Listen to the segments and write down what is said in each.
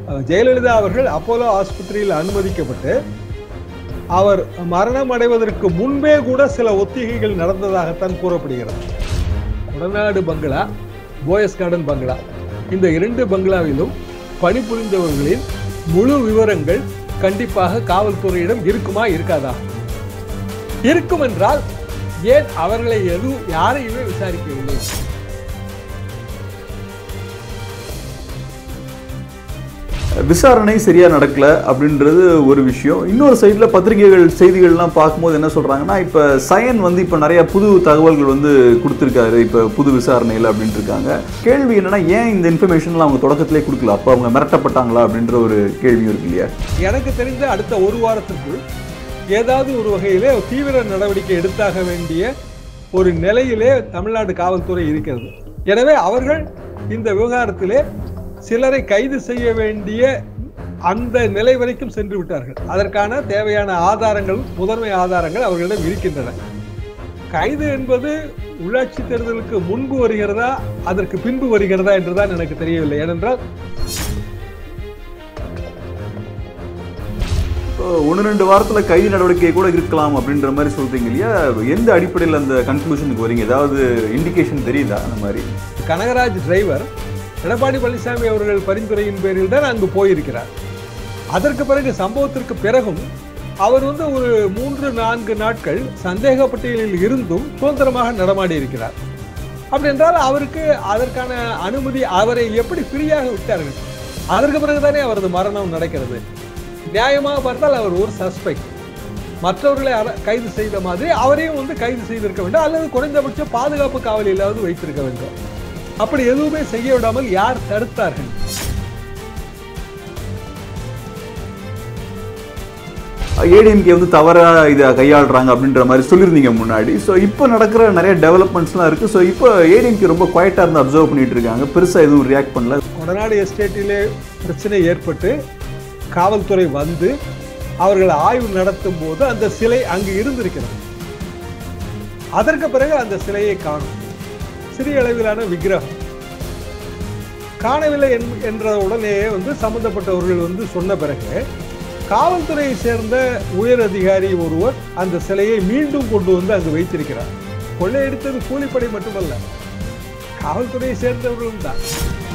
அஹ், ஜெயலலிதா அவர்கள் அப்போலோ ஆஸ்பத்திரியில் அனுமதிக்கப்பட்டு அவர் மரணம் அடைவதற்கு முன்பே கூட சில ஒத்திகைகள் நடந்ததாகத்தான் கூறப்படுகிறது கொடநாடு பங்களா போயஸ் கார்டன் பங்களா இந்த இரண்டு பங்களாவிலும் பணிபுரிந்தவர்களின் முழு விவரங்கள் கண்டிப்பாக காவல்துறையிடம் இருக்குமா இருக்காதா இருக்கும் என்றால் ஏன் அவர்களை எதுவும் யாரையுமே விசாரிக்கவில்லை விசாரணை சரியா நடக்கல அப்படின்றது ஒரு விஷயம் இன்னொரு சைடுல பத்திரிகைகள் செய்திகள்லாம் பார்க்கும்போது என்ன சொல்றாங்கன்னா இப்ப சயன் வந்து இப்ப நிறைய புது தகவல்கள் வந்து கொடுத்துருக்காரு இப்ப புது விசாரணையில் அப்படின்ட்டு இருக்காங்க கேள்வி என்னன்னா ஏன் இந்த இன்ஃபர்மேஷன்லாம் அவங்க தொடக்கத்திலே கொடுக்கல அப்ப அவங்க மிரட்டப்பட்டாங்களா அப்படின்ற ஒரு கேள்வியும் இருக்கு இல்லையா எனக்கு தெரிந்த அடுத்த ஒரு வாரத்திற்குள் ஏதாவது ஒரு வகையிலே தீவிர நடவடிக்கை எடுத்தாக வேண்டிய ஒரு நிலையிலே தமிழ்நாடு காவல்துறை இருக்கிறது எனவே அவர்கள் இந்த விவகாரத்திலே சிலரை கைது செய்ய வேண்டிய அந்த நிலை வரைக்கும் சென்று விட்டார்கள் அதற்கான தேவையான ஆதாரங்கள் முதன்மை ஆதாரங்கள் அவர்களிடம் இருக்கின்றன கைது என்பது உள்ளாட்சி தேர்தலுக்கு முன்பு வருகிறதா அதற்கு பின்பு வருகிறதா என்றுதான் எனக்கு தெரியவில்லை ஏனென்றால் இப்போ ஒன்று ரெண்டு வாரத்துல கைது நடவடிக்கை கூட இருக்கலாம் அப்படின்ற மாதிரி சொல்றீங்க இல்லையா எந்த அடிப்படையில் அந்த கன்க்ளூஷனுக்கு வரீங்க ஏதாவது இண்டிகேஷன் தெரியுதா அந்த மாதிரி கனகராஜ் டிரைவர் எடப்பாடி பழனிசாமி அவர்கள் பரிந்துரையின் பேரில் தான் அங்கு போயிருக்கிறார் அதற்கு பிறகு சம்பவத்திற்கு பிறகும் அவர் வந்து ஒரு மூன்று நான்கு நாட்கள் சந்தேக பட்டியலில் இருந்தும் சுதந்திரமாக நடமாடி இருக்கிறார் அப்படி என்றால் அவருக்கு அதற்கான அனுமதி அவரை எப்படி ஃப்ரீயாக விட்டார்கள் அதற்கு பிறகுதானே அவரது மரணம் நடக்கிறது நியாயமாக பார்த்தால் அவர் ஒரு சஸ்பெக்ட் மற்றவர்களை அர- கைது செய்த மாதிரி அவரையும் வந்து கைது செய்திருக்க வேண்டும் அல்லது குறைந்தபட்ச பாதுகாப்பு காவலிலாவது வைத்திருக்க வேண்டும் அப்படி எதுவுமே செய்ய விடாமல் யார் தடுத்தார்கள் ஏடிஎம்கே வந்து தவறா இதை கையாளுறாங்க அப்படின்ற மாதிரி சொல்லியிருந்தீங்க முன்னாடி ஸோ இப்போ நடக்கிற நிறைய டெவலப்மெண்ட்ஸ்லாம் இருக்கு ஸோ இப்போ ஏடிஎம்கே ரொம்ப குவைட்டாக இருந்து அப்சர்வ் பண்ணிட்டு இருக்காங்க பெருசாக எதுவும் ரியாக்ட் பண்ணல கொடநாடு எஸ்டேட்டிலே பிரச்சனை ஏற்பட்டு காவல்துறை வந்து அவர்கள் ஆய்வு நடத்தும் போது அந்த சிலை அங்கு இருந்திருக்கிறது அதற்கு பிறகு அந்த சிலையை காணும் சிறிய அளவிலான விக்கிரகம் காணவில்லை என்- என்ற உடனே வந்து சம்பந்தப்பட்டவர்கள் வந்து சொன்ன பிறகு காவல்துறையை சேர்ந்த உயர் அதிகாரி ஒருவர் அந்த சிலையை மீண்டும் கொண்டு வந்து அங்கு வைத்திருக்கிறார் கொள்ளையடித்தது கூலிப்படை மட்டுமல்ல காவல்துறையை சேர்ந்தவர்களும் தான்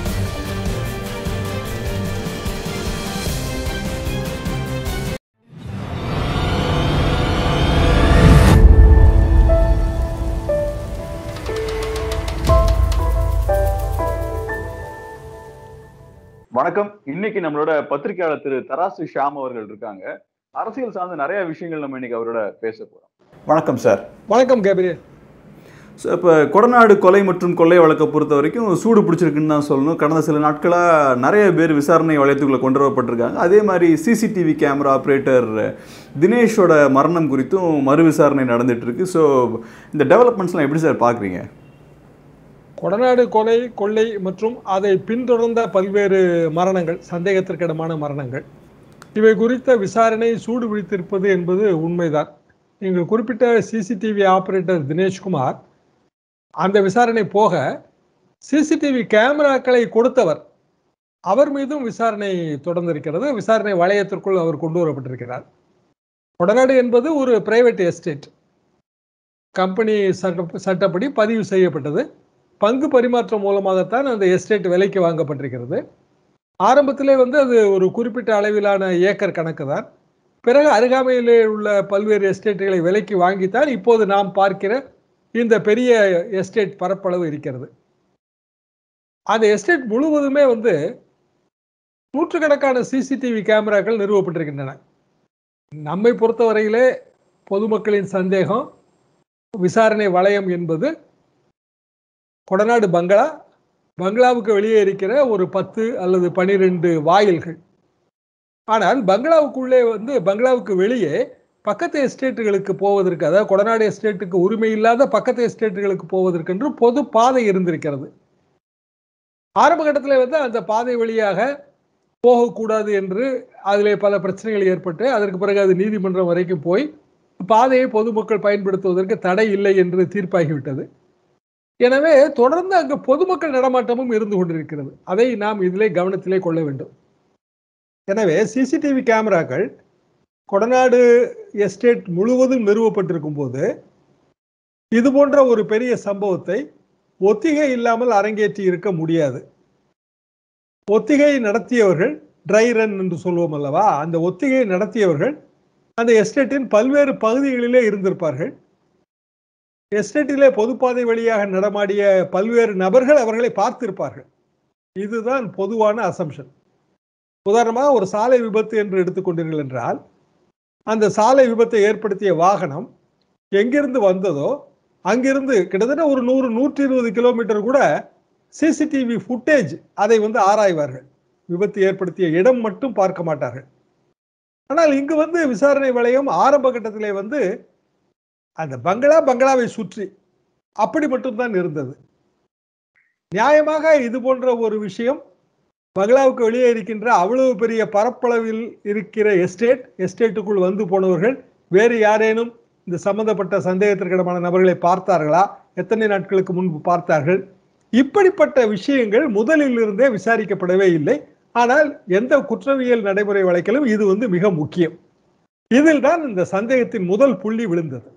வணக்கம் இன்னைக்கு நம்மளோட பத்திரிகையாளர் திரு தராசு ஷாம் அவர்கள் இருக்காங்க அரசியல் சார்ந்த நிறைய விஷயங்கள் நம்ம இன்னைக்கு அவரோட பேச போறோம் வணக்கம் சார் வணக்கம் கேபிரியல் ஸோ இப்போ கொடநாடு கொலை மற்றும் கொள்ளை வழக்கை பொறுத்த வரைக்கும் சூடு பிடிச்சிருக்குன்னு தான் சொல்லணும் கடந்த சில நாட்களாக நிறைய பேர் விசாரணை வளையத்துக்குள்ளே கொண்டு வரப்பட்டிருக்காங்க அதே மாதிரி சிசிடிவி கேமரா ஆப்ரேட்டர் தினேஷோட மரணம் குறித்தும் மறு விசாரணை நடந்துட்டு இருக்கு ஸோ இந்த டெவலப்மெண்ட்ஸ்லாம் எப்படி சார் பார்க்குறீங்க கொடநாடு கொலை கொள்ளை மற்றும் அதை பின்தொடர்ந்த பல்வேறு மரணங்கள் சந்தேகத்திற்கிடமான மரணங்கள் இவை குறித்த விசாரணை சூடு பிடித்திருப்பது என்பது உண்மைதான் நீங்கள் குறிப்பிட்ட சிசிடிவி ஆபரேட்டர் தினேஷ்குமார் அந்த விசாரணை போக சிசிடிவி கேமராக்களை கொடுத்தவர் அவர் மீதும் விசாரணை தொடர்ந்திருக்கிறது விசாரணை வளையத்திற்குள் அவர் கொண்டு வரப்பட்டிருக்கிறார் கொடநாடு என்பது ஒரு பிரைவேட் எஸ்டேட் கம்பெனி சட்ட சட்டப்படி பதிவு செய்யப்பட்டது பங்கு பரிமாற்றம் மூலமாகத்தான் அந்த எஸ்டேட் விலைக்கு வாங்கப்பட்டிருக்கிறது ஆரம்பத்திலே வந்து அது ஒரு குறிப்பிட்ட அளவிலான ஏக்கர் கணக்கு தான் பிறகு அருகாமையிலே உள்ள பல்வேறு எஸ்டேட்டுகளை விலைக்கு வாங்கித்தான் இப்போது நாம் பார்க்கிற இந்த பெரிய எஸ்டேட் பரப்பளவு இருக்கிறது அந்த எஸ்டேட் முழுவதுமே வந்து நூற்றுக்கணக்கான சிசிடிவி கேமராக்கள் நிறுவப்பட்டிருக்கின்றன நம்மை பொறுத்தவரையிலே பொதுமக்களின் சந்தேகம் விசாரணை வளையம் என்பது கொடநாடு பங்களா பங்களாவுக்கு வெளியே இருக்கிற ஒரு பத்து அல்லது பனிரெண்டு வாயில்கள் ஆனால் பங்களாவுக்குள்ளே வந்து பங்களாவுக்கு வெளியே பக்கத்து எஸ்டேட்டுகளுக்கு போவதற்கு அதாவது கொடநாடு எஸ்டேட்டுக்கு உரிமை இல்லாத பக்கத்து எஸ்டேட்டுகளுக்கு போவதற்கென்று பொது பாதை இருந்திருக்கிறது ஆரம்ப கட்டத்தில் வந்து அந்த பாதை வழியாக போகக்கூடாது என்று அதிலே பல பிரச்சனைகள் ஏற்பட்டு அதற்கு பிறகு அது நீதிமன்றம் வரைக்கும் போய் பாதையை பொதுமக்கள் பயன்படுத்துவதற்கு தடை இல்லை என்று தீர்ப்பாகிவிட்டது எனவே தொடர்ந்து அங்கு பொதுமக்கள் நடமாட்டமும் இருந்து கொண்டிருக்கிறது அதை நாம் இதிலே கவனத்திலே கொள்ள வேண்டும் எனவே சிசிடிவி கேமராக்கள் கொடநாடு எஸ்டேட் முழுவதும் நிறுவப்பட்டிருக்கும் போது இது போன்ற ஒரு பெரிய சம்பவத்தை ஒத்திகை இல்லாமல் அரங்கேற்றி இருக்க முடியாது ஒத்திகை நடத்தியவர்கள் ட்ரை ரன் என்று சொல்லுவோம் அல்லவா அந்த ஒத்திகை நடத்தியவர்கள் அந்த எஸ்டேட்டின் பல்வேறு பகுதிகளிலே இருந்திருப்பார்கள் எஸ்டேட்டிலே பொதுப்பாதை வழியாக நடமாடிய பல்வேறு நபர்கள் அவர்களை பார்த்திருப்பார்கள் இதுதான் பொதுவான அசம்ஷன் உதாரணமாக ஒரு சாலை விபத்து என்று எடுத்துக்கொண்டீர்கள் என்றால் அந்த சாலை விபத்தை ஏற்படுத்திய வாகனம் எங்கிருந்து வந்ததோ அங்கிருந்து கிட்டத்தட்ட ஒரு நூறு நூற்றி இருபது கிலோமீட்டர் கூட சிசிடிவி ஃபுட்டேஜ் அதை வந்து ஆராய்வார்கள் விபத்து ஏற்படுத்திய இடம் மட்டும் பார்க்க மாட்டார்கள் ஆனால் இங்கு வந்து விசாரணை வளையம் ஆரம்ப கட்டத்திலே வந்து அந்த பங்களா பங்களாவை சுற்றி அப்படி மட்டும்தான் இருந்தது நியாயமாக இது போன்ற ஒரு விஷயம் பங்களாவுக்கு வெளியே இருக்கின்ற அவ்வளவு பெரிய பரப்பளவில் இருக்கிற எஸ்டேட் எஸ்டேட்டுக்குள் வந்து போனவர்கள் வேறு யாரேனும் இந்த சம்பந்தப்பட்ட சந்தேகத்திற்கிடமான நபர்களை பார்த்தார்களா எத்தனை நாட்களுக்கு முன்பு பார்த்தார்கள் இப்படிப்பட்ட விஷயங்கள் முதலில் இருந்தே விசாரிக்கப்படவே இல்லை ஆனால் எந்த குற்றவியல் நடைமுறை வழக்கிலும் இது வந்து மிக முக்கியம் இதில் தான் இந்த சந்தேகத்தின் முதல் புள்ளி விழுந்தது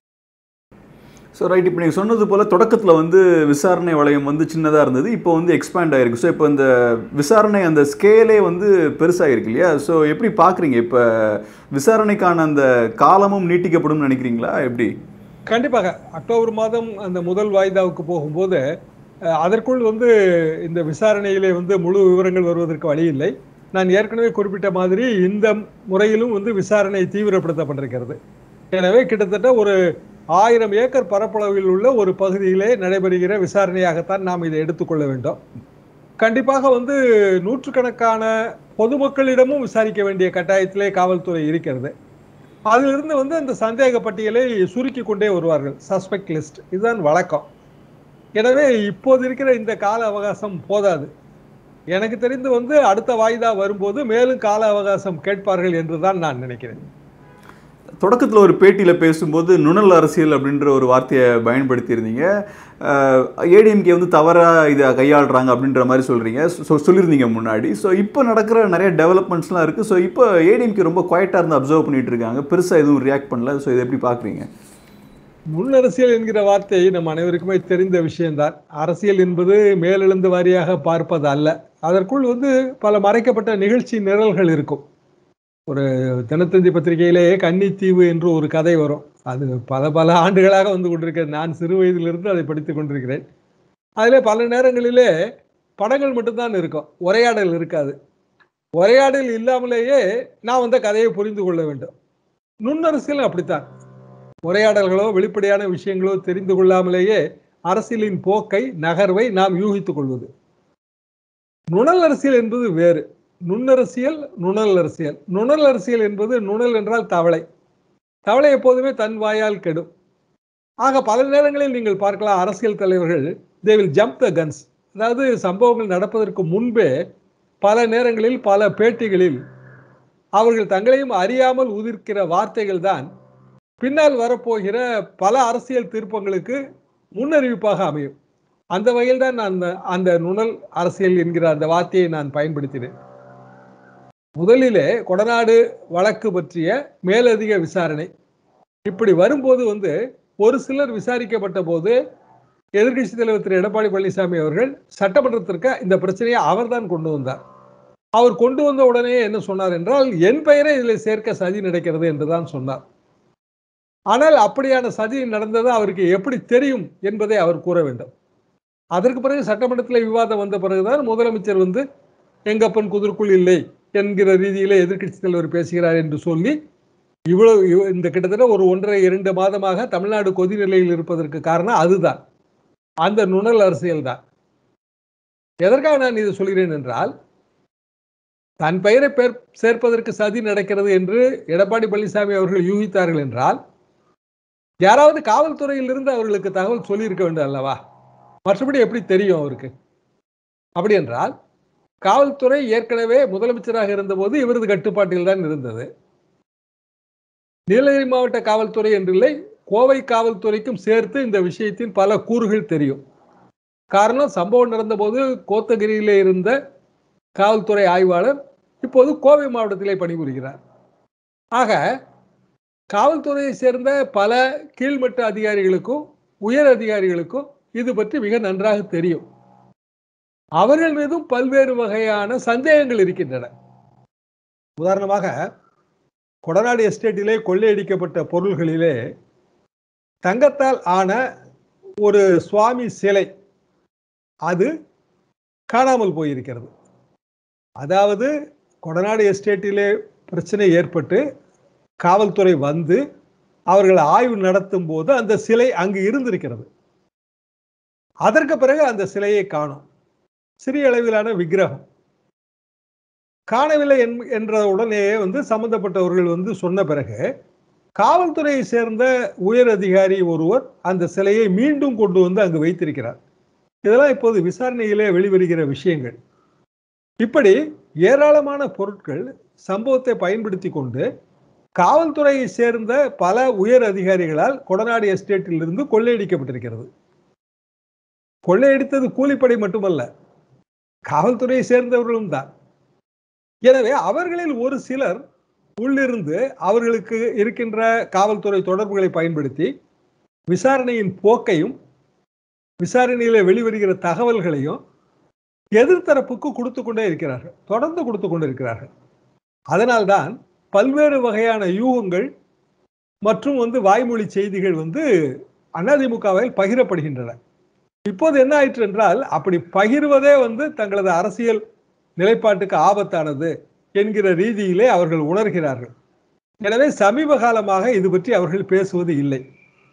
ஸோ ரைட் இப்போ நீங்கள் சொன்னது போல் தொடக்கத்தில் வந்து விசாரணை வளையம் வந்து சின்னதாக இருந்தது இப்போ வந்து எக்ஸ்பேண்ட் ஆகிருக்கு ஸோ இப்போ இந்த விசாரணை அந்த ஸ்கேலே வந்து பெருசாகிருக்கு இல்லையா ஸோ எப்படி பார்க்குறீங்க இப்போ விசாரணைக்கான அந்த காலமும் நீட்டிக்கப்படும் நினைக்கிறீங்களா எப்படி கண்டிப்பாக அக்டோபர் மாதம் அந்த முதல் வாய்தாவுக்கு போகும்போது அஹ், அதற்குள் வந்து இந்த விசாரணையிலே வந்து முழு விவரங்கள் வருவதற்கு வழி இல்லை நான் ஏற்கனவே குறிப்பிட்ட மாதிரி இந்த முறையிலும் வந்து விசாரணை தீவிரப்படுத்தப்பட்டிருக்கிறது எனவே கிட்டத்தட்ட ஒரு ஆயிரம் ஏக்கர் பரப்பளவில் உள்ள ஒரு பகுதியிலே நடைபெறுகிற விசாரணையாகத்தான் நாம் இதை எடுத்துக்கொள்ள வேண்டும் கண்டிப்பாக வந்து நூற்றுக்கணக்கான பொதுமக்களிடமும் விசாரிக்க வேண்டிய கட்டாயத்திலே காவல்துறை இருக்கிறது அதிலிருந்து வந்து அந்த சந்தேக பட்டியலை சுருக்கி கொண்டே வருவார்கள் சஸ்பெக்ட் லிஸ்ட் இதுதான் வழக்கம் எனவே இப்போது இருக்கிற இந்த கால அவகாசம் போதாது எனக்கு தெரிந்து வந்து அடுத்த வாய்தா வரும்போது மேலும் கால அவகாசம் கேட்பார்கள் என்றுதான் நான் நினைக்கிறேன் தொடக்கத்தில் ஒரு பேட்டியில் பேசும்போது நுணல் அரசியல் அப்படின்ற ஒரு வார்த்தையை பயன்படுத்தியிருந்தீங்க ஏடிஎம்கே வந்து தவறாக இதை கையாளுறாங்க அப்படின்ற மாதிரி சொல்கிறீங்க ஸோ சொல்லியிருந்தீங்க முன்னாடி ஸோ இப்போ நடக்கிற நிறைய டெவலப்மெண்ட்ஸ்லாம் இருக்குது ஸோ இப்போ ஏடிஎம்கே ரொம்ப குவைட்டாக இருந்து அப்சர்வ் பண்ணிட்டு இருக்காங்க பெருசாக எதுவும் ரியாக்ட் பண்ணல ஸோ இதை எப்படி பார்க்குறீங்க முன்னரசியல் என்கிற வார்த்தை நம் அனைவருக்குமே தெரிந்த விஷயம்தான் அரசியல் என்பது மேலெழுந்து வாரியாக பார்ப்பது அல்ல அதற்குள் வந்து பல மறைக்கப்பட்ட நிகழ்ச்சி நிரல்கள் இருக்கும் ஒரு தினத்தந்தி பத்திரிகையிலேயே கன்னித்தீவு என்று ஒரு கதை வரும் அது பல பல ஆண்டுகளாக வந்து கொண்டிருக்கிறது நான் சிறு வயதிலிருந்து அதை படித்துக் கொண்டிருக்கிறேன் அதிலே பல நேரங்களிலே படங்கள் மட்டும்தான் இருக்கும் உரையாடல் இருக்காது உரையாடல் இல்லாமலேயே நான் வந்த கதையை புரிந்து கொள்ள வேண்டும் நுண்ணரசியல் அப்படித்தான் உரையாடல்களோ வெளிப்படையான விஷயங்களோ தெரிந்து கொள்ளாமலேயே அரசியலின் போக்கை நகர்வை நாம் யூகித்துக் கொள்வது நுணல் அரசியல் என்பது வேறு நுண்ணரசியல் நுணல் அரசியல் நுணல் அரசியல் என்பது நுணல் என்றால் தவளை தவளை எப்போதுமே தன் வாயால் கெடும் ஆக பல நேரங்களில் நீங்கள் பார்க்கலாம் அரசியல் தலைவர்கள் they will jump the guns அதாவது சம்பவங்கள் நடப்பதற்கு முன்பே பல நேரங்களில் பல பேட்டிகளில் அவர்கள் தங்களையும் அறியாமல் உதிர்க்கிற வார்த்தைகள் தான் பின்னால் வரப்போகிற பல அரசியல் திருப்பங்களுக்கு முன்னறிவிப்பாக அமையும் அந்த வகையில் தான் நான் அந்த- அந்த நுணல் அரசியல் என்கிற அந்த வார்த்தையை நான் பயன்படுத்தினேன் முதலிலே கொடநாடு வழக்கு பற்றிய மேலதிக விசாரணை இப்படி வரும்போது வந்து ஒரு சிலர் விசாரிக்கப்பட்ட போது எதிர்க்கட்சி தலைவர் திரு எடப்பாடி பழனிசாமி அவர்கள் சட்டமன்றத்திற்கு இந்த பிரச்சனையை அவர்தான் கொண்டு வந்தார் அவர் கொண்டு வந்த உடனே என்ன சொன்னார் என்றால் என் பெயரை இதில் சேர்க்க சதி நடக்கிறது என்றுதான் சொன்னார் ஆனால் அப்படியான சதி நடந்தது அவருக்கு எப்படி தெரியும் என்பதை அவர் கூற வேண்டும் அதற்கு பிறகு சட்டமன்றத்தில் விவாதம் வந்த பிறகுதான் முதலமைச்சர் வந்து எங்கப்பன் குதிர்க்குள் இல்லை என்கிற ரீதியிலே எதிர்க்கட்சி தலைவர் பேசுகிறார் என்று சொல்லி இவ்வளவு இவ்- இந்த கிட்டத்தட்ட ஒரு ஒன்றரை இரண்டு மாதமாக தமிழ்நாடு கொதிநிலையில் இருப்பதற்கு காரணம் அதுதான் அந்த நுணல் அரசியல் தான் எதற்காக நான் இதை சொல்கிறேன் என்றால் தன் பெயரை பேர் சேர்ப்பதற்கு சதி நடக்கிறது என்று எடப்பாடி பழனிசாமி அவர்கள் யூகித்தார்கள் என்றால் யாராவது காவல்துறையிலிருந்து அவர்களுக்கு தகவல் சொல்லியிருக்க வேண்டும் அல்லவா மற்றபடி எப்படி தெரியும் அவருக்கு அப்படி என்றால் காவல்துறை ஏற்கனவே முதலமைச்சராக இருந்தபோது இவரது கட்டுப்பாட்டில் தான் இருந்தது நீலகிரி மாவட்ட காவல்துறை என்றில்லை கோவை காவல்துறைக்கும் சேர்த்து இந்த விஷயத்தின் பல கூறுகள் தெரியும் காரணம் சம்பவம் நடந்தபோது கோத்தகிரியிலே இருந்த காவல்துறை ஆய்வாளர் இப்போது கோவை மாவட்டத்திலே பணிபுரிகிறார் ஆக காவல்துறையை சேர்ந்த பல கீழ்மட்ட அதிகாரிகளுக்கும் உயர் அதிகாரிகளுக்கும் இது பற்றி மிக நன்றாக தெரியும் அவர்கள் மீதும் பல்வேறு வகையான சந்தேகங்கள் இருக்கின்றன உதாரணமாக கொடநாடு எஸ்டேட்டிலே கொள்ளையடிக்கப்பட்ட பொருள்களிலே தங்கத்தால் ஆன ஒரு சுவாமி சிலை அது காணாமல் போயிருக்கிறது அதாவது கொடநாடு எஸ்டேட்டிலே பிரச்சனை ஏற்பட்டு காவல்துறை வந்து அவர்கள் ஆய்வு நடத்தும் போது அந்த சிலை அங்கு இருந்திருக்கிறது அதற்கு பிறகு அந்த சிலையை காணும் சிறிய அளவிலான விக்கிரகம் காணவில்லை என்- என்ற உடனே வந்து சம்பந்தப்பட்டவர்கள் வந்து சொன்ன பிறகு காவல்துறையை சேர்ந்த உயர் அதிகாரி ஒருவர் அந்த சிலையை மீண்டும் கொண்டு வந்து அங்கு வைத்திருக்கிறார் இதெல்லாம் இப்போது விசாரணையிலே வெளிவருகிற விஷயங்கள் இப்படி ஏராளமான பொருட்கள் சம்பவத்தை பயன்படுத்தி கொண்டு காவல்துறையை சேர்ந்த பல உயர் அதிகாரிகளால் கொடநாடு எஸ்டேட்டில் இருந்து கொள்ளையடிக்கப்பட்டிருக்கிறது கொள்ளையடித்தது கூலிப்படை மட்டுமல்ல காவல்துறையை சேர்ந்தவர்களும் தான் எனவே அவர்களில் ஒரு சிலர் உள்ளிருந்து அவர்களுக்கு இருக்கின்ற காவல்துறை தொடர்புகளை பயன்படுத்தி விசாரணையின் போக்கையும் விசாரணையில வெளிவருகிற தகவல்களையும் எதிர்த்தரப்புக்கு கொடுத்து கொண்டே இருக்கிறார்கள் தொடர்ந்து கொடுத்து கொண்டிருக்கிறார்கள் அதனால்தான் பல்வேறு வகையான யூகங்கள் மற்றும் வந்து வாய்மொழி செய்திகள் வந்து அதிமுகவில் பகிரப்படுகின்றன இப்போது என்ன ஆயிற்று என்றால் அப்படி பகிர்வதே வந்து தங்களது அரசியல் நிலைப்பாட்டுக்கு ஆபத்தானது என்கிற ரீதியிலே அவர்கள் உணர்கிறார்கள் எனவே சமீப காலமாக இது பற்றி அவர்கள் பேசுவது இல்லை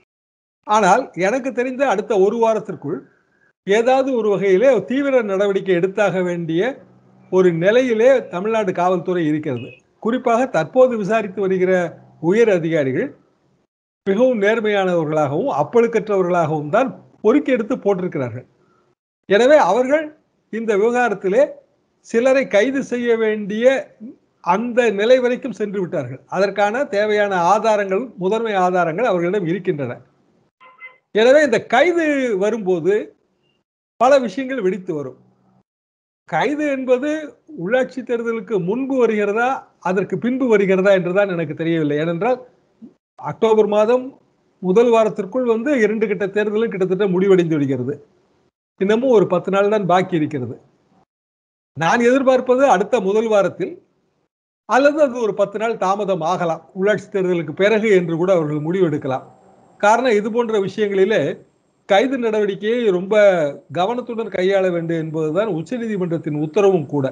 ஆனால் எனக்கு தெரிந்த அடுத்த ஒரு வாரத்திற்குள் ஏதாவது ஒரு வகையிலே தீவிர நடவடிக்கை எடுத்தாக வேண்டிய ஒரு நிலையிலே தமிழ்நாடு காவல்துறை இருக்கிறது குறிப்பாக தற்போது விசாரித்து வருகிற உயர் அதிகாரிகள் மிகவும் நேர்மையானவர்களாகவும் அப்பழுக்கற்றவர்களாகவும் தான் பொறுக்கி எடுத்து போட்டிருக்கிறார்கள் எனவே அவர்கள் இந்த விவகாரத்திலே சிலரை கைது செய்ய வேண்டிய அந்த நிலை வரைக்கும் சென்று விட்டார்கள் அதற்கான தேவையான ஆதாரங்கள் முதன்மை ஆதாரங்கள் அவர்களிடம் இருக்கின்றன எனவே இந்த கைது வரும்போது பல விஷயங்கள் வெடித்து வரும் கைது என்பது உள்ளாட்சி தேர்தலுக்கு முன்பு வருகிறதா அதற்கு பின்பு வருகிறதா என்றுதான் எனக்கு தெரியவில்லை ஏனென்றால் அக்டோபர் மாதம் முதல் வாரத்திற்குள் வந்து இரண்டு கட்ட தேர்தலும் கிட்டத்தட்ட முடிவடைந்து விடுகிறது இன்னமும் ஒரு பத்து நாள் தான் பாக்கி இருக்கிறது நான் எதிர்பார்ப்பது அடுத்த முதல் வாரத்தில் அல்லது அது ஒரு பத்து நாள் தாமதம் ஆகலாம் உள்ளாட்சி தேர்தலுக்கு பிறகு என்று கூட அவர்கள் முடிவெடுக்கலாம் காரணம் இது போன்ற விஷயங்களிலே கைது நடவடிக்கையை ரொம்ப கவனத்துடன் கையாள வேண்டும் என்பதுதான் உச்சநீதிமன்றத்தின் உத்தரவும் கூட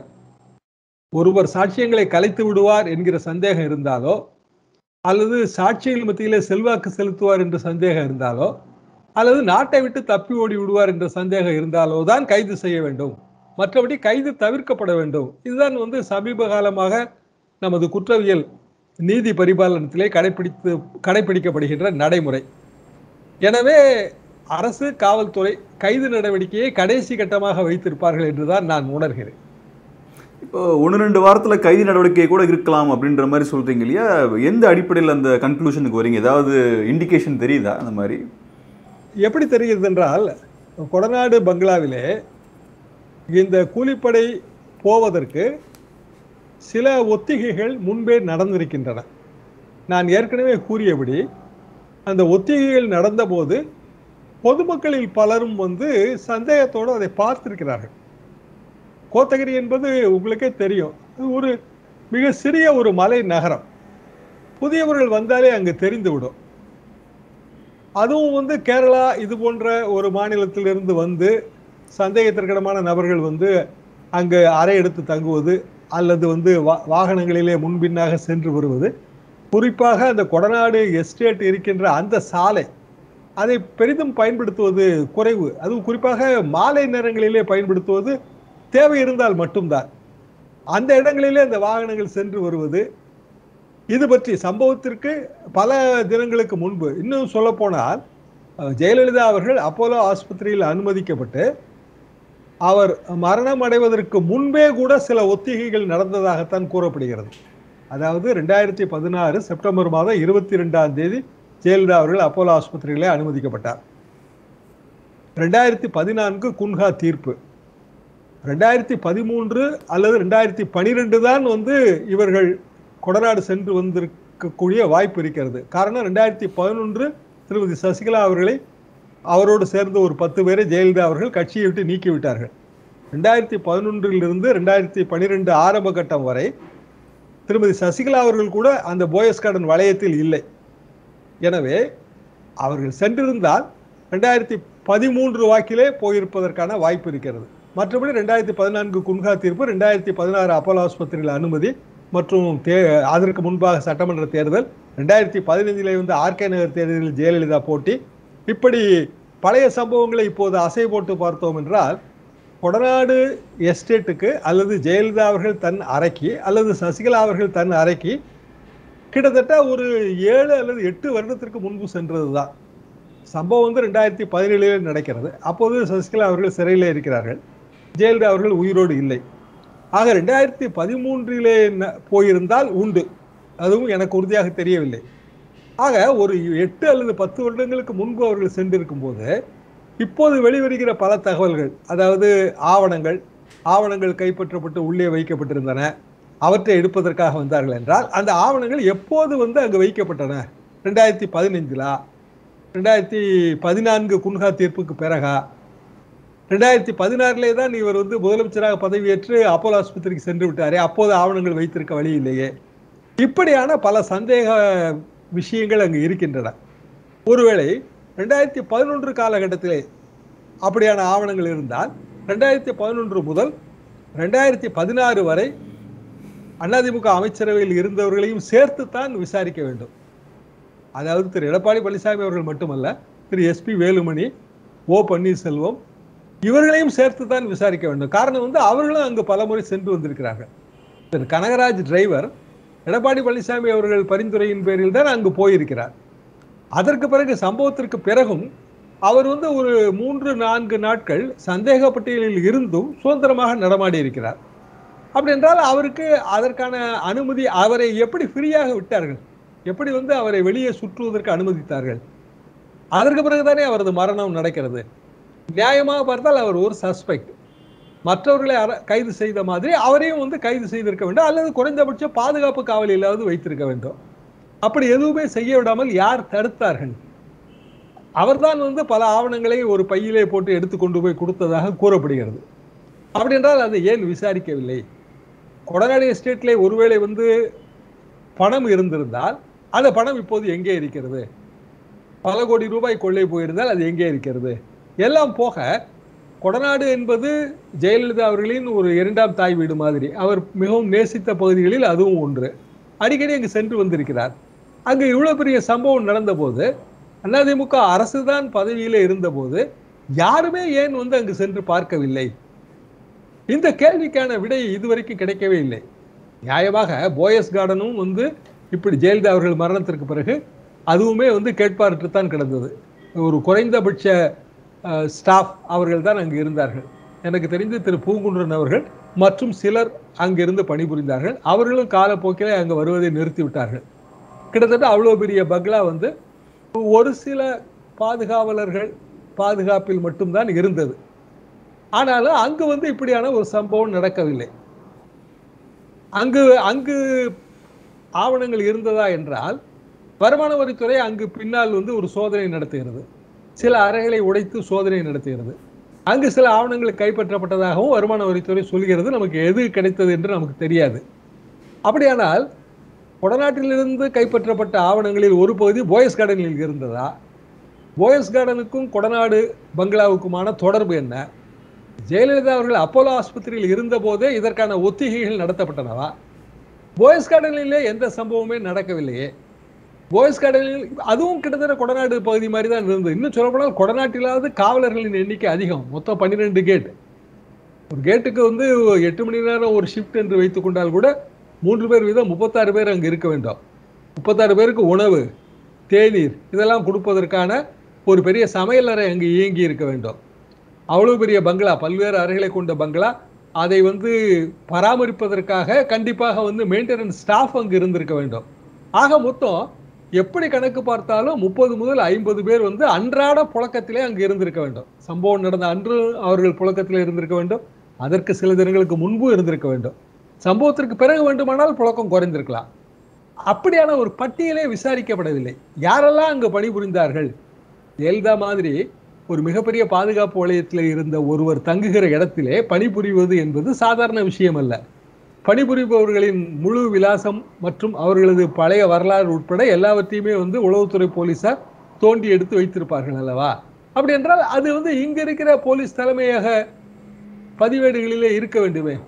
ஒருவர் சாட்சியங்களை கலைத்து விடுவார் என்கிற சந்தேகம் இருந்தாலோ அல்லது சாட்சிகள் மத்தியிலே செல்வாக்கு செலுத்துவார் என்ற சந்தேகம் இருந்தாலோ அல்லது நாட்டை விட்டு தப்பி ஓடி விடுவார் என்ற சந்தேகம் இருந்தாலோ தான் கைது செய்ய வேண்டும் மற்றபடி கைது தவிர்க்கப்பட வேண்டும் இதுதான் வந்து சமீப காலமாக நமது குற்றவியல் நீதி பரிபாலனத்திலே கடைபிடித்து கடைபிடிக்கப்படுகின்ற நடைமுறை எனவே அரசு காவல்துறை கைது நடவடிக்கையை கடைசி கட்டமாக வைத்திருப்பார்கள் என்றுதான் நான் உணர்கிறேன் இப்போ ஒன்று ரெண்டு வாரத்தில் கைது நடவடிக்கை கூட இருக்கலாம் அப்படின்ற மாதிரி சொல்றீங்க இல்லையா எந்த அடிப்படையில் அந்த கன்க்ளூஷனுக்கு வரீங்க ஏதாவது இண்டிகேஷன் தெரியுதா அந்த மாதிரி எப்படி தெரிகிறது என்றால் கொடநாடு பங்களாவிலே இந்த கூலிப்படை போவதற்கு சில ஒத்திகைகள் முன்பே நடந்திருக்கின்றன நான் ஏற்கனவே கூறியபடி அந்த ஒத்திகைகள் நடந்தபோது பொதுமக்களில் பலரும் வந்து சந்தேகத்தோடு அதை பார்த்திருக்கிறார்கள் கோத்தகிரி என்பது உங்களுக்கே தெரியும் அது ஒரு மிக சிறிய ஒரு மலை நகரம் புதியவர்கள் வந்தாலே அங்கு தெரிந்துவிடும் அதுவும் வந்து கேரளா இது போன்ற ஒரு மாநிலத்திலிருந்து வந்து சந்தேகத்திற்கிடமான நபர்கள் வந்து அங்கு அறை எடுத்து தங்குவது அல்லது வந்து வா வாகனங்களிலே முன்பின்னாக சென்று வருவது குறிப்பாக அந்த கொடநாடு எஸ்டேட் இருக்கின்ற அந்த சாலை அதை பெரிதும் பயன்படுத்துவது குறைவு அதுவும் குறிப்பாக மாலை நேரங்களிலே பயன்படுத்துவது தேவை இருந்தால் மட்டும்தான் அந்த இடங்களிலே அந்த வாகனங்கள் சென்று வருவது இது பற்றி சம்பவத்திற்கு பல தினங்களுக்கு முன்பு இன்னும் சொல்ல போனால் ஜெயலலிதா அவர்கள் அப்போலோ ஆஸ்பத்திரியில் அனுமதிக்கப்பட்டு அவர் மரணம் அடைவதற்கு முன்பே கூட சில ஒத்திகைகள் நடந்ததாகத்தான் கூறப்படுகிறது அதாவது ரெண்டாயிரத்தி பதினாறு செப்டம்பர் மாதம் இருபத்தி ரெண்டாம் தேதி ஜெயலலிதா அவர்கள் அப்போலோ ஆஸ்பத்திரியிலே அனுமதிக்கப்பட்டார் ரெண்டாயிரத்தி பதினான்கு குன்ஹா தீர்ப்பு ரெண்டாயிரத்தி பதிமூன்று அல்லது ரெண்டாயிரத்தி பனிரெண்டு தான் வந்து இவர்கள் கொடநாடு சென்று வந்திருக்கக்கூடிய வாய்ப்பு இருக்கிறது காரணம் ரெண்டாயிரத்தி பதினொன்று திருமதி சசிகலா அவர்களை அவரோடு சேர்ந்து ஒரு பத்து பேரை ஜெயலலிதா அவர்கள் கட்சியை விட்டு நீக்கிவிட்டார்கள் ரெண்டாயிரத்தி பதினொன்றிலிருந்து ரெண்டாயிரத்தி பனிரெண்டு ஆரம்ப கட்டம் வரை திருமதி சசிகலா அவர்கள் கூட அந்த போயஸ் கார்டன் வளையத்தில் இல்லை எனவே அவர்கள் சென்றிருந்தால் ரெண்டாயிரத்தி பதிமூன்று வாக்கிலே போயிருப்பதற்கான வாய்ப்பு இருக்கிறது மற்றபடி ரெண்டாயிரத்தி பதினான்கு குன்ஹா தீர்ப்பு ரெண்டாயிரத்தி பதினாறு அப்போலோ ஆஸ்பத்திரியில் அனுமதி மற்றும் தே அதற்கு முன்பாக சட்டமன்ற தேர்தல் ரெண்டாயிரத்தி பதினைந்திலே வந்து ஆர்கே நகர் தேர்தலில் ஜெயலலிதா போட்டி இப்படி பழைய சம்பவங்களை இப்போது அசை போட்டு பார்த்தோம் என்றால் கொடநாடு எஸ்டேட்டுக்கு அல்லது ஜெயலலிதா அவர்கள் தன் அறைக்கு அல்லது சசிகலா அவர்கள் தன் அறைக்கு கிட்டத்தட்ட ஒரு ஏழு அல்லது எட்டு வருடத்திற்கு முன்பு சென்றது தான் சம்பவம் வந்து ரெண்டாயிரத்தி பதினேழில் நடக்கிறது அப்போது சசிகலா அவர்கள் சிறையில் இருக்கிறார்கள் ஜெயலலிதா அவர்கள் உயிரோடு இல்லை ஆக ரெண்டாயிரத்தி பதிமூன்றிலே ந- போயிருந்தால் உண்டு அதுவும் எனக்கு உறுதியாக தெரியவில்லை ஆக ஒரு எட்டு அல்லது பத்து வருடங்களுக்கு முன்பு அவர்கள் சென்றிருக்கும் போது இப்போது வெளிவருகிற பல தகவல்கள் அதாவது ஆவணங்கள் ஆவணங்கள் கைப்பற்றப்பட்டு உள்ளே வைக்கப்பட்டிருந்தன அவற்றை எடுப்பதற்காக வந்தார்கள் என்றால் அந்த ஆவணங்கள் எப்போது வந்து அங்கு வைக்கப்பட்டன ரெண்டாயிரத்தி பதினைஞ்சிலா ரெண்டாயிரத்தி பதினான்கு குன்ஹா தீர்ப்புக்கு பிறகா ரெண்டாயிரத்தி பதினாறுலே தான் இவர் வந்து முதலமைச்சராக பதவியேற்று அப்போலோ ஆஸ்பத்திரிக்கு சென்று விட்டாரே அப்போது ஆவணங்கள் வைத்திருக்க வழி இல்லையே இப்படியான பல சந்தேக விஷயங்கள் அங்கு இருக்கின்றன ஒருவேளை ரெண்டாயிரத்தி பதினொன்று காலகட்டத்திலே அப்படியான ஆவணங்கள் இருந்தால் ரெண்டாயிரத்தி பதினொன்று முதல் ரெண்டாயிரத்தி பதினாறு வரை அதிமுக அமைச்சரவையில் இருந்தவர்களையும் சேர்த்துத்தான் விசாரிக்க வேண்டும் அதாவது திரு எடப்பாடி பழனிசாமி அவர்கள் மட்டுமல்ல திரு எஸ்பி வேலுமணி ஓ பன்னீர்செல்வம் இவர்களையும் சேர்த்து தான் விசாரிக்க வேண்டும் காரணம் வந்து அவர்களும் அங்கு பலமுறை சென்று வந்திருக்கிறார்கள் திரு கனகராஜ் டிரைவர் எடப்பாடி பழனிசாமி அவர்கள் பரிந்துரையின் பேரில் தான் அங்கு போயிருக்கிறார் அதற்கு பிறகு சம்பவத்திற்கு பிறகும் அவர் வந்து ஒரு மூன்று நான்கு நாட்கள் சந்தேக பட்டியலில் இருந்தும் சுதந்திரமாக நடமாடி இருக்கிறார் அப்படி என்றால் அவருக்கு அதற்கான அனுமதி அவரை எப்படி ஃப்ரீயாக விட்டார்கள் எப்படி வந்து அவரை வெளியே சுற்றுவதற்கு அனுமதித்தார்கள் அதற்கு பிறகுதானே அவரது மரணம் நடக்கிறது நியாயமாக பார்த்தால் அவர் ஒரு சஸ்பெக்ட் மற்றவர்களை அர- கைது செய்த மாதிரி அவரையும் வந்து கைது செய்திருக்க வேண்டும் அல்லது குறைந்தபட்ச பாதுகாப்பு காவலிலாவது வைத்திருக்க வேண்டும் அப்படி எதுவுமே செய்ய விடாமல் யார் தடுத்தார்கள் அவர்தான் வந்து பல ஆவணங்களை ஒரு பையிலே போட்டு எடுத்து கொண்டு போய் கொடுத்ததாக கூறப்படுகிறது அப்படி என்றால் அதை ஏன் விசாரிக்கவில்லை கொடநாடு எஸ்டேட்ல ஒருவேளை வந்து பணம் இருந்திருந்தால் அந்த பணம் இப்போது எங்கே இருக்கிறது பல கோடி ரூபாய் கொள்ளை போயிருந்தால் அது எங்கே இருக்கிறது எல்லாம் போக கொடநாடு என்பது ஜெயலலிதா அவர்களின் ஒரு இரண்டாம் தாய் வீடு மாதிரி அவர் மிகவும் நேசித்த பகுதிகளில் அதுவும் ஒன்று அடிக்கடி அங்கு சென்று வந்திருக்கிறார் அங்கு இவ்வளவு பெரிய சம்பவம் நடந்தபோது அதிமுக அரசு தான் பதவியிலே இருந்தபோது யாருமே ஏன் வந்து அங்கு சென்று பார்க்கவில்லை இந்த கேள்விக்கான விடை இதுவரைக்கும் கிடைக்கவே இல்லை நியாயமாக போயஸ் கார்டனும் வந்து இப்படி ஜெயலலிதா அவர்கள் மரணத்திற்கு பிறகு அதுவுமே வந்து கேட்பாரற்று தான் கிடந்தது ஒரு குறைந்தபட்ச ஸ்டாஃப் அவர்கள் தான் அங்கு இருந்தார்கள் எனக்கு தெரிந்து திரு பூங்குன்றன் அவர்கள் மற்றும் சிலர் அங்கிருந்து பணிபுரிந்தார்கள் அவர்களும் காலப்போக்கிலே அங்கு வருவதை நிறுத்தி விட்டார்கள் கிட்டத்தட்ட அவ்வளோ பெரிய பங்களா வந்து ஒரு சில பாதுகாவலர்கள் பாதுகாப்பில் மட்டும்தான் இருந்தது ஆனாலும் அங்கு வந்து இப்படியான ஒரு சம்பவம் நடக்கவில்லை அங்கு அங்கு ஆவணங்கள் இருந்ததா என்றால் வருமான வரித்துறை அங்கு பின்னால் வந்து ஒரு சோதனை நடத்துகிறது சில அறைகளை உடைத்து சோதனை நடத்துகிறது அங்கு சில ஆவணங்கள் கைப்பற்றப்பட்டதாகவும் வருமான வரித்துறை சொல்கிறது நமக்கு எது கிடைத்தது என்று நமக்கு தெரியாது அப்படியானால் கொடநாட்டிலிருந்து கைப்பற்றப்பட்ட ஆவணங்களில் ஒரு பகுதி போயஸ் கார்டனில் இருந்ததா போயஸ் கார்டனுக்கும் கொடநாடு பங்களாவுக்குமான தொடர்பு என்ன ஜெயலலிதா அவர்கள் அப்போலோ ஆஸ்பத்திரியில் இருந்தபோதே இதற்கான ஒத்திகைகள் நடத்தப்பட்டனவா போயஸ் கார்டனிலே எந்த சம்பவமே நடக்கவில்லையே போயஸ் கார்டனில் அதுவும் கிட்டத்தட்ட கொடநாடு பகுதி மாதிரி தான் இருந்தது இன்னும் சொல்லப்போனால் கொடநாட்டிலாவது காவலர்களின் எண்ணிக்கை அதிகம் மொத்தம் பன்னிரெண்டு கேட் ஒரு கேட்டுக்கு வந்து எட்டு மணி நேரம் ஒரு ஷிஃப்ட் என்று வைத்துக் கொண்டால் கூட மூன்று பேர் வீதம் முப்பத்தாறு பேர் அங்கே இருக்க வேண்டும் முப்பத்தாறு பேருக்கு உணவு தேநீர் இதெல்லாம் கொடுப்பதற்கான ஒரு பெரிய சமையலறை அங்கு இயங்கி இருக்க வேண்டும் அவ்வளவு பெரிய பங்களா பல்வேறு அறைகளை கொண்ட பங்களா அதை வந்து பராமரிப்பதற்காக கண்டிப்பாக வந்து மெயின்டெனன்ஸ் ஸ்டாஃப் அங்கு இருந்திருக்க வேண்டும் ஆக மொத்தம் எப்படி கணக்கு பார்த்தாலும் முப்பது முதல் ஐம்பது பேர் வந்து அன்றாட புழக்கத்திலே அங்கு இருந்திருக்க வேண்டும் சம்பவம் நடந்த அன்று அவர்கள் புழக்கத்திலே இருந்திருக்க வேண்டும் அதற்கு சில தினங்களுக்கு முன்பு இருந்திருக்க வேண்டும் சம்பவத்திற்கு பிறகு வேண்டுமானால் புழக்கம் குறைந்திருக்கலாம் அப்படியான ஒரு பட்டியலே விசாரிக்கப்படவில்லை யாரெல்லாம் அங்கு பணிபுரிந்தார்கள் ஜெயலலிதா மாதிரி ஒரு மிகப்பெரிய பாதுகாப்பு வலயத்தில் இருந்த ஒருவர் தங்குகிற இடத்திலே பணிபுரிவது என்பது சாதாரண விஷயம் அல்ல பணிபுரிபவர்களின் முழு விலாசம் மற்றும் அவர்களது பழைய வரலாறு உட்பட எல்லாவற்றையுமே வந்து உளவுத்துறை போலீசார் தோண்டி எடுத்து வைத்திருப்பார்கள் அல்லவா அப்படி என்றால் அது வந்து இங்க இருக்கிற போலீஸ் தலைமையக பதிவேடுகளிலே இருக்க வேண்டுமே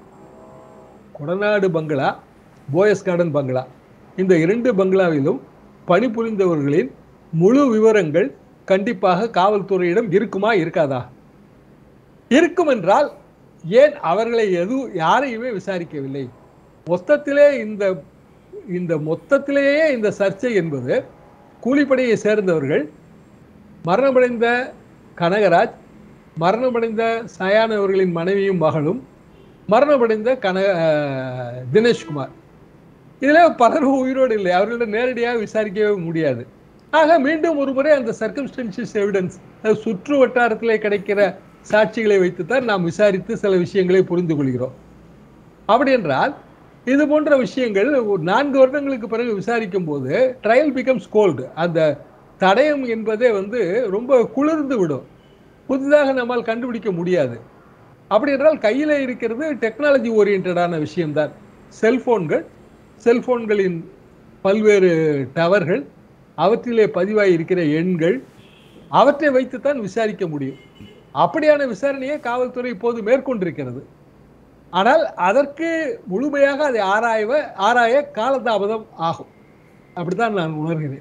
கொடநாடு பங்களா போயஸ் கார்டன் பங்களா இந்த இரண்டு பங்களாவிலும் பணிபுரிந்தவர்களின் முழு விவரங்கள் கண்டிப்பாக காவல்துறையிடம் இருக்குமா இருக்காதா இருக்கும் என்றால் ஏன் அவர்களை எதுவும் யாரையுமே விசாரிக்கவில்லை மொத்தத்திலே இந்த இந்த மொத்தத்திலேயே இந்த சர்ச்சை என்பது கூலிப்படையை சேர்ந்தவர்கள் மரணமடைந்த கனகராஜ் மரணமடைந்த சயான் அவர்களின் மனைவியும் மகளும் மரணமடைந்த கன அஹ், தினேஷ்குமார் இதில் பலரும் உயிரோடு இல்லை அவர்களிடம் நேரடியாக விசாரிக்கவே முடியாது ஆக மீண்டும் ஒரு முறை அந்த சர்க்கம்ஸ்டன்சியஸ் எவிடன்ஸ் சுற்று வட்டாரத்திலே கிடைக்கிற சாட்சிகளை வைத்துத்தான் நாம் விசாரித்து சில விஷயங்களை புரிந்து கொள்கிறோம் அப்படி என்றால் இது போன்ற விஷயங்கள் ஒரு நான்கு வருடங்களுக்கு பிறகு விசாரிக்கும் போது ட்ரையல் பிகம்ஸ் கோல்டு அந்த தடயம் என்பதே வந்து ரொம்ப குளிர்ந்து விடும் புதிதாக நம்மால் கண்டுபிடிக்க முடியாது அப்படி என்றால் கையில் இருக்கிறது டெக்னாலஜி ஓரியன்டான விஷயம்தான் செல்போன்கள் செல்போன்களின் பல்வேறு டவர்கள் அவற்றிலே பதிவாகி இருக்கிற எண்கள் அவற்றை வைத்துத்தான் விசாரிக்க முடியும் அப்படியான விசாரணையை காவல்துறை இப்போது மேற்கொண்டிருக்கிறது ஆனால் அதற்கு முழுமையாக அதை ஆராய்வ ஆராய காலதாமதம் ஆகும் அப்படித்தான் நான் உணர்கிறேன்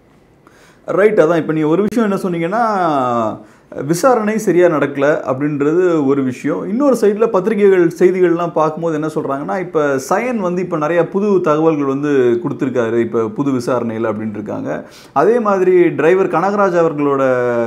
ரைட் அதான் இப்போ நீங்கள் ஒரு விஷயம் என்ன சொன்னீங்கன்னா விசாரணை சரியாக நடக்கல அப்படின்றது ஒரு விஷயம் இன்னொரு சைடில் பத்திரிகைகள் செய்திகள்லாம் பார்க்கும்போது என்ன சொல்கிறாங்கன்னா இப்போ சயன் வந்து இப்போ நிறைய புது தகவல்கள் வந்து கொடுத்துருக்காரு இப்போ புது விசாரணையில் அப்படின்ட்டு இருக்காங்க அதே மாதிரி டிரைவர் கனகராஜ் அவர்களோட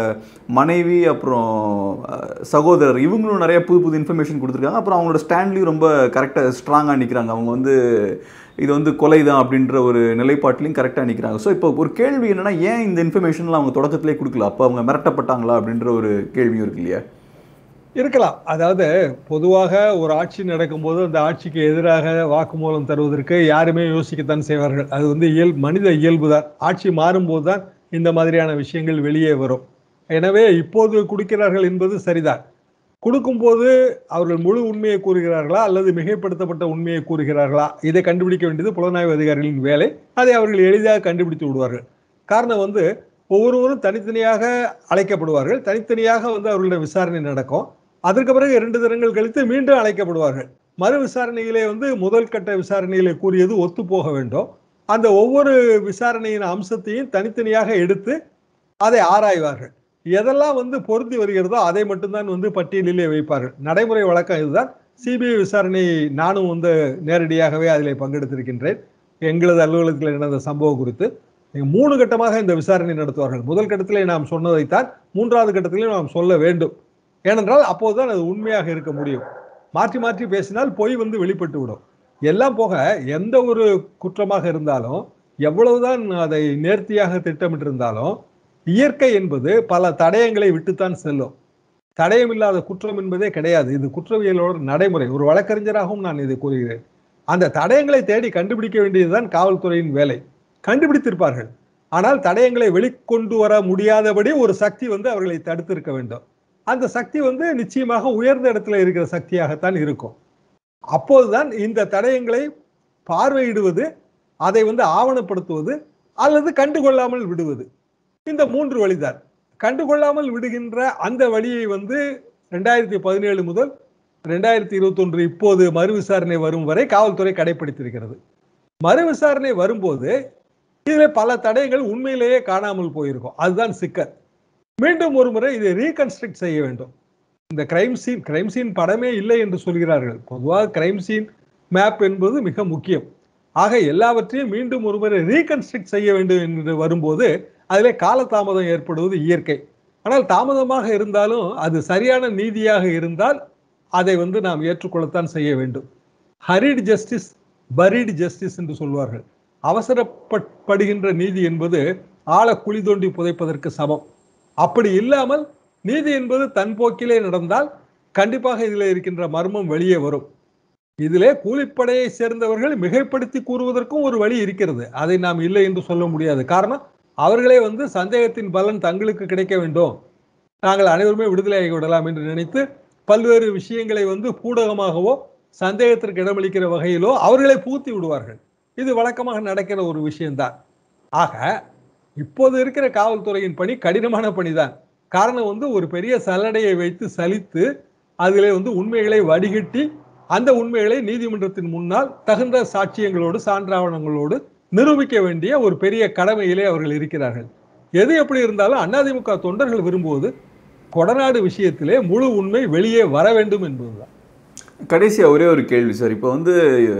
மனைவி அப்புறம் அஹ், சகோதரர் இவங்களும் நிறைய புது புது இன்ஃபர்மேஷன் கொடுத்துருக்காங்க அப்புறம் அவங்களோட ஸ்டாண்ட்லேயும் ரொம்ப கரெக்டாக ஸ்ட்ராங்காக நிற்கிறாங்க அவங்க வந்து இது வந்து கொலை தான் அப்படின்ற ஒரு நிலைப்பாட்டிலையும் கரெக்டாக நிற்கிறாங்க ஸோ இப்போ ஒரு கேள்வி என்னன்னா ஏன் இந்த இன்ஃபர்மேஷன்லாம் அவங்க தொடக்கத்திலே கொடுக்கல அப்போ அவங்க மிரட்டப்பட்டாங்களா அப்படின்ற ஒரு கேள்வியும் இருக்கு இல்லையா இருக்கலாம் அதாவது பொதுவாக ஒரு ஆட்சி நடக்கும்போது அந்த ஆட்சிக்கு எதிராக வாக்குமூலம் தருவதற்கு யாருமே யோசிக்கத்தான் செய்வார்கள் அது வந்து இயல் மனித இயல்பு தான் ஆட்சி மாறும்போது தான் இந்த மாதிரியான விஷயங்கள் வெளியே வரும் எனவே இப்போது கொடுக்கிறார்கள் என்பது சரிதான் கொடுக்கும்போது அவர்கள் முழு உண்மையை கூறுகிறார்களா அல்லது மிகைப்படுத்தப்பட்ட உண்மையை கூறுகிறார்களா இதை கண்டுபிடிக்க வேண்டியது புலனாய்வு அதிகாரிகளின் வேலை அதை அவர்கள் எளிதாக கண்டுபிடித்து விடுவார்கள் காரணம் வந்து ஒவ்வொருவரும் தனித்தனியாக அழைக்கப்படுவார்கள் தனித்தனியாக வந்து அவர்களுடைய விசாரணை நடக்கும் அதற்கு பிறகு இரண்டு தினங்கள் கழித்து மீண்டும் அழைக்கப்படுவார்கள் மறு விசாரணையிலே வந்து முதல் கட்ட விசாரணையிலே கூறியது ஒத்து போக வேண்டும் அந்த ஒவ்வொரு விசாரணையின் அம்சத்தையும் தனித்தனியாக எடுத்து அதை ஆராய்வார்கள் எதெல்லாம் வந்து பொருந்தி வருகிறதோ அதை மட்டும்தான் வந்து பட்டியலிலே வைப்பார்கள் நடைமுறை வழக்கம் இதுதான் சிபிஐ விசாரணை நானும் வந்து நேரடியாகவே அதில் பங்கெடுத்திருக்கின்றேன் எங்களது அலுவலகத்தில் நடந்த சம்பவம் குறித்து மூணு கட்டமாக இந்த விசாரணை நடத்துவார்கள் முதல் கட்டத்திலே நாம் சொன்னதைத்தான் மூன்றாவது கட்டத்திலே நாம் சொல்ல வேண்டும் ஏனென்றால் அப்போதுதான் அது உண்மையாக இருக்க முடியும் மாற்றி மாற்றி பேசினால் பொய் வந்து வெளிப்பட்டு விடும் எல்லாம் போக எந்த ஒரு குற்றமாக இருந்தாலும் எவ்வளவுதான் அதை நேர்த்தியாக திட்டமிட்டிருந்தாலும் இயற்கை என்பது பல தடயங்களை விட்டுத்தான் செல்லும் தடயம் இல்லாத குற்றம் என்பதே கிடையாது இது குற்றவியலோட நடைமுறை ஒரு வழக்கறிஞராகவும் நான் இதை கூறுகிறேன் அந்த தடயங்களை தேடி கண்டுபிடிக்க வேண்டியதுதான் காவல்துறையின் வேலை கண்டுபிடித்திருப்பார்கள் ஆனால் தடயங்களை வெளிக்கொண்டு வர முடியாதபடி ஒரு சக்தி வந்து அவர்களை தடுத்திருக்க வேண்டும் அந்த சக்தி வந்து நிச்சயமாக உயர்ந்த இடத்துல இருக்கிற சக்தியாகத்தான் இருக்கும் அப்போதுதான் இந்த தடயங்களை பார்வையிடுவது அதை வந்து ஆவணப்படுத்துவது அல்லது கண்டுகொள்ளாமல் விடுவது இந்த மூன்று வழிதான் கண்டுகொள்ளாமல் விடுகின்ற அந்த வழியை வந்து ரெண்டாயிரத்தி பதினேழு முதல் ரெண்டாயிரத்தி இருபத்தொன்று இப்போது மறு விசாரணை வரும் வரை காவல்துறை கடைபிடித்திருக்கிறது மறு விசாரணை வரும்போது இதில் பல தடயங்கள் உண்மையிலேயே காணாமல் போயிருக்கும் அதுதான் சிக்கல் மீண்டும் ஒரு முறை இதை ரீகன்ஸ்ட்ரக்ட் செய்ய வேண்டும் இந்த கிரைம் சீன் கிரைம் சீன் படமே இல்லை என்று சொல்கிறார்கள் பொதுவாக கிரைம் சீன் மேப் என்பது மிக முக்கியம் ஆக எல்லாவற்றையும் மீண்டும் ஒரு முறை ரீகன்ஸ்ட்ரக்ட் செய்ய வேண்டும் என்று வரும்போது அதிலே காலதாமதம் ஏற்படுவது இயற்கை ஆனால் தாமதமாக இருந்தாலும் அது சரியான நீதியாக இருந்தால் அதை வந்து நாம் ஏற்றுக்கொள்ளத்தான் செய்ய வேண்டும் ஹரிட் ஜஸ்டிஸ் பரீட் ஜஸ்டிஸ் என்று சொல்வார்கள் அவசரப்படுகின்ற நீதி என்பது ஆழ குழி தோண்டி புதைப்பதற்கு சமம் அப்படி இல்லாமல் நீதி என்பது தன் போக்கிலே நடந்தால் கண்டிப்பாக இதில் இருக்கின்ற மர்மம் வெளியே வரும் இதிலே கூலிப்படையை சேர்ந்தவர்கள் மிகைப்படுத்தி கூறுவதற்கும் ஒரு வழி இருக்கிறது அதை நாம் இல்லை என்று சொல்ல முடியாது காரணம் அவர்களே வந்து சந்தேகத்தின் பலன் தங்களுக்கு கிடைக்க வேண்டும் நாங்கள் அனைவருமே விடுதலையாகி விடலாம் என்று நினைத்து பல்வேறு விஷயங்களை வந்து பூடகமாகவோ சந்தேகத்திற்கு இடமளிக்கிற வகையிலோ அவர்களை பூத்தி விடுவார்கள் இது வழக்கமாக நடக்கிற ஒரு விஷயம்தான் ஆக இப்போது இருக்கிற காவல்துறையின் பணி கடினமான பணிதான் காரணம் வந்து ஒரு பெரிய சல்லடையை வைத்து சலித்து அதிலே வந்து உண்மைகளை வடிகட்டி அந்த உண்மைகளை நீதிமன்றத்தின் முன்னால் தகுந்த சாட்சியங்களோடு சான்றாவணங்களோடு நிரூபிக்க வேண்டிய ஒரு பெரிய கடமையிலே அவர்கள் இருக்கிறார்கள் எது எப்படி இருந்தாலும் அதிமுக தொண்டர்கள் விரும்புவது கொடநாடு விஷயத்திலே முழு உண்மை வெளியே வர வேண்டும் என்பதுதான் கடைசியா ஒரே ஒரு கேள்வி சார் இப்போ வந்து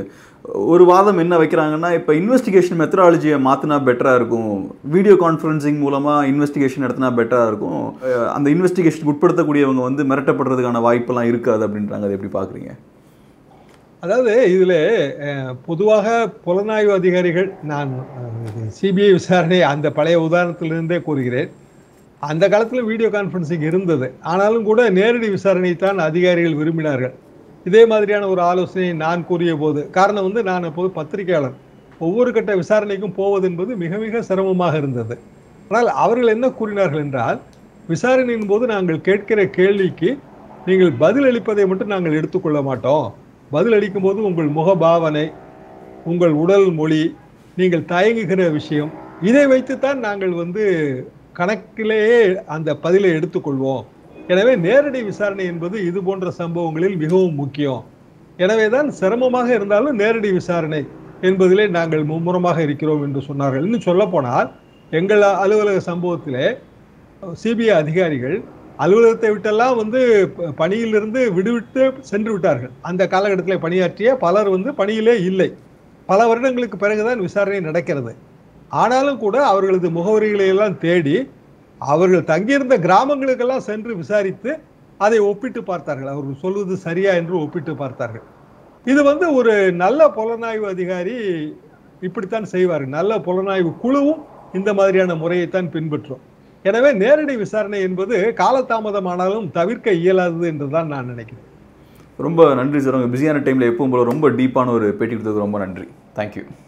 ஒரு வாதம் என்ன வைக்கிறாங்கன்னா இப்போ இன்வெஸ்டிகேஷன் மெத்தடாலஜியை மாற்றினா பெட்டராக இருக்கும் வீடியோ கான்ஃபரன்சிங் மூலமாக இன்வெஸ்டிகேஷன் நடத்தினா பெட்டராக இருக்கும் அஹ் அந்த இன்வெஸ்டிகேஷன் உட்படுத்தக்கூடியவங்க வந்து மிரட்டப்படுறதுக்கான வாய்ப்பெல்லாம் இருக்காது அப்படின்றாங்க அதை எப்படி பார்க்குறீங்க அதாவது இதுல அஹ், பொதுவாக புலனாய்வு அதிகாரிகள் நான் சிபிஐ விசாரணை அந்த பழைய உதாரணத்திலிருந்தே கூறுகிறேன் அந்த காலத்துல வீடியோ கான்ஃபரன்சிங் இருந்தது ஆனாலும் கூட நேரடி விசாரணை தான் அதிகாரிகள் விரும்பினார்கள் இதே மாதிரியான ஒரு ஆலோசனையை நான் கூறிய போது காரணம் வந்து நான் அப்போது பத்திரிகையாளர் ஒவ்வொரு கட்ட விசாரணைக்கும் போவது என்பது மிக மிக சிரமமாக இருந்தது ஆனால் அவர்கள் என்ன கூறினார்கள் என்றால் விசாரணையின் போது நாங்கள் கேட்கிற கேள்விக்கு நீங்கள் பதில் அளிப்பதை மட்டும் நாங்கள் எடுத்துக்கொள்ள மாட்டோம் பதில் அளிக்கும் போது உங்கள் முகபாவனை உங்கள் உடல் மொழி நீங்கள் தயங்குகிற விஷயம் இதை வைத்துத்தான் நாங்கள் வந்து கணக்கிலேயே அந்த பதிலை எடுத்துக்கொள்வோம் எனவே நேரடி விசாரணை என்பது இது போன்ற சம்பவங்களில் மிகவும் முக்கியம் எனவே தான் சிரமமாக இருந்தாலும் நேரடி விசாரணை என்பதிலே நாங்கள் மும்முரமாக இருக்கிறோம் என்று சொன்னார்கள் இன்னும் சொல்ல போனால் எங்கள் அலுவலக சம்பவத்திலே சிபிஐ அதிகாரிகள் அலுவலகத்தை விட்டெல்லாம் வந்து ப- பணியிலிருந்து விடுவிட்டு சென்று விட்டார்கள் அந்த காலகட்டத்தில் பணியாற்றிய பலர் வந்து பணியிலே இல்லை பல வருடங்களுக்கு பிறகுதான் விசாரணை நடக்கிறது ஆனாலும் கூட அவர்களது முகவரிகளை எல்லாம் தேடி அவர்கள் தங்கியிருந்த கிராமங்களுக்கெல்லாம் சென்று விசாரித்து அதை ஒப்பிட்டு பார்த்தார்கள் அவர்கள் சொல்வது சரியா என்று ஒப்பிட்டு பார்த்தார்கள் இது வந்து ஒரு நல்ல புலனாய்வு அதிகாரி இப்படித்தான் செய்வார் நல்ல புலனாய்வு குழுவும் இந்த மாதிரியான முறையைத்தான் பின்பற்றும் எனவே நேரடி விசாரணை என்பது காலதாமதமானாலும் தவிர்க்க இயலாதது என்றுதான் நான் நினைக்கிறேன் ரொம்ப நன்றி சார் உங்கள் பிஸியான டைமில் எப்பவும் போல ரொம்ப டீப்பான ஒரு பேட்டி கொடுத்ததுக்கு ரொம்ப நன்றி தேங்க்யூ